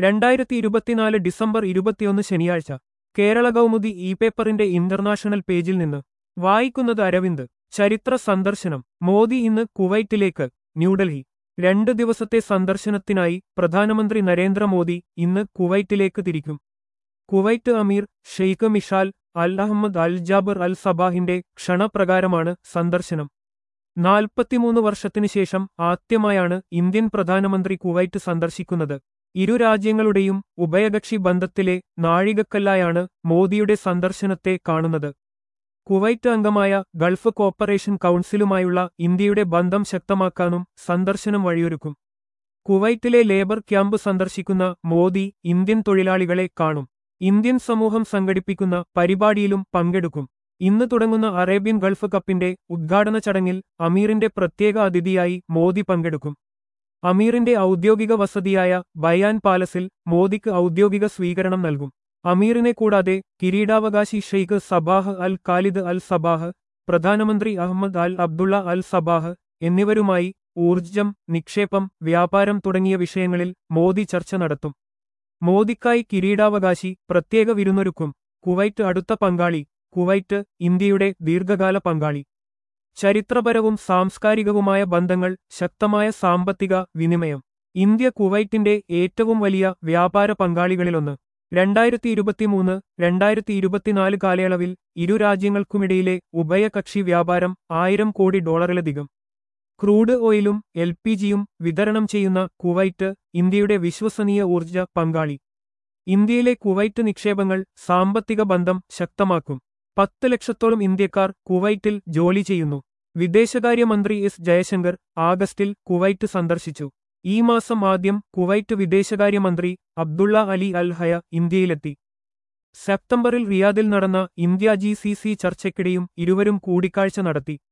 രണ്ടായിരത്തി ഇരുപത്തിനാല് ഡിസംബർ ഇരുപത്തിയൊന്ന് ശനിയാഴ്ച കേരള കൗമുദി ഇ പേപ്പറിന്റെ ഇന്റർനാഷണൽ പേജിൽ നിന്ന് വായിക്കുന്നത് അരവിന്ദ് ചരിത്ര സന്ദർശനം മോദി ഇന്ന് കുവൈറ്റിലേക്ക് ന്യൂഡൽഹി രണ്ട് ദിവസത്തെ സന്ദർശനത്തിനായി പ്രധാനമന്ത്രി നരേന്ദ്രമോദി ഇന്ന് കുവൈറ്റിലേക്ക് തിരിക്കും കുവൈറ്റ് അമീർ Sheikh Mishal Al Ahmad Al Jaber Al സബാഹിന്റെ ക്ഷണപ്രകാരമാണ് സന്ദർശനം നാൽപ്പത്തിമൂന്ന് വർഷത്തിനു ശേഷം ആദ്യമായാണ് ഇന്ത്യൻ പ്രധാനമന്ത്രി കുവൈറ്റ് സന്ദർശിക്കുന്നത് ഇരു രാജ്യങ്ങളുടെയും ഉഭയകക്ഷി ബന്ധത്തിലെ നാഴികക്കല്ലായാണ് മോദിയുടെ സന്ദർശനത്തെ കാണുന്നത് കുവൈറ്റ് അംഗമായ ഗൾഫ് കോപ്പറേഷൻ കൗൺസിലുമായുള്ള ഇന്ത്യയുടെ ബന്ധം ശക്തമാക്കാനും സന്ദർശനം വഴിയൊരുക്കും കുവൈറ്റിലെ ലേബർ ക്യാമ്പ് സന്ദർശിക്കുന്ന മോദി ഇന്ത്യൻ തൊഴിലാളികളെ കാണും ഇന്ത്യൻ സമൂഹം സംഘടിപ്പിക്കുന്ന പരിപാടിയിലും പങ്കെടുക്കും ഇന്ന് തുടങ്ങുന്ന അറേബ്യൻ ഗൾഫ് കപ്പിന്റെ ഉദ്ഘാടന ചടങ്ങിൽ അമീറിന്റെ പ്രത്യേക അതിഥിയായി മോദി പങ്കെടുക്കും അമീറിന്റെ ഔദ്യോഗിക വസതിയായ ബയാൻ പാലസിൽ മോദിക്ക് ഔദ്യോഗിക സ്വീകരണം നൽകും അമീറിനെ കൂടാതെ കിരീടാവകാശി Sheikh Sabah Al Khalid Al Sabah പ്രധാനമന്ത്രി Ahmad Al Abdullah Al Sabah എന്നിവരുമായി ഊർജ്ജം നിക്ഷേപം വ്യാപാരം തുടങ്ങിയ വിഷയങ്ങളിൽ മോദി ചർച്ച നടത്തും മോദിക്കായി കിരീടാവകാശി പ്രത്യേക വിരുന്നൊരുക്കും കുവൈറ്റ് അടുത്ത പങ്കാളി കുവൈറ്റ് ഇന്ത്യയുടെ ദീർഘകാല പങ്കാളി ചരിത്രപരവും സാംസ്കാരികവുമായ ബന്ധങ്ങൾ ശക്തമായ സാമ്പത്തിക വിനിമയം ഇന്ത്യ കുവൈറ്റിന്റെ ഏറ്റവും വലിയ വ്യാപാര പങ്കാളികളിലൊന്ന് രണ്ടായിരത്തി ഇരുപത്തിമൂന്ന് രണ്ടായിരത്തി ഇരുപത്തിനാല് കാലയളവിൽ ഇരു രാജ്യങ്ങൾക്കുമിടയിലെ ഉഭയകക്ഷി വ്യാപാരം ആയിരം കോടി ഡോളറിലധികം ക്രൂഡ് ഓയിലും എൽ പി ജിയും വിതരണം ചെയ്യുന്ന കുവൈറ്റ് ഇന്ത്യയുടെ വിശ്വസനീയ ഊർജ്ജ പങ്കാളി ഇന്ത്യയിലെ കുവൈറ്റ് നിക്ഷേപങ്ങൾ സാമ്പത്തിക ബന്ധം ശക്തമാക്കും പത്ത് ലക്ഷത്തോളം ഇന്ത്യക്കാർ കുവൈറ്റിൽ ജോലി ചെയ്യുന്നു വിദേശകാര്യമന്ത്രി എസ് ജയശങ്കർ ആഗസ്റ്റിൽ കുവൈറ്റ് സന്ദർശിച്ചു ഈ മാസം ആദ്യം കുവൈറ്റ് വിദേശകാര്യമന്ത്രി അബ്ദുള്ള അലി അൽ ഹയ ഇന്ത്യയിലെത്തി സെപ്റ്റംബറിൽ റിയാദിൽ നടന്ന ഇന്ത്യ ജി സി സി ചർച്ചയ്ക്കിടെയും ഇരുവരും കൂടിക്കാഴ്ച നടത്തി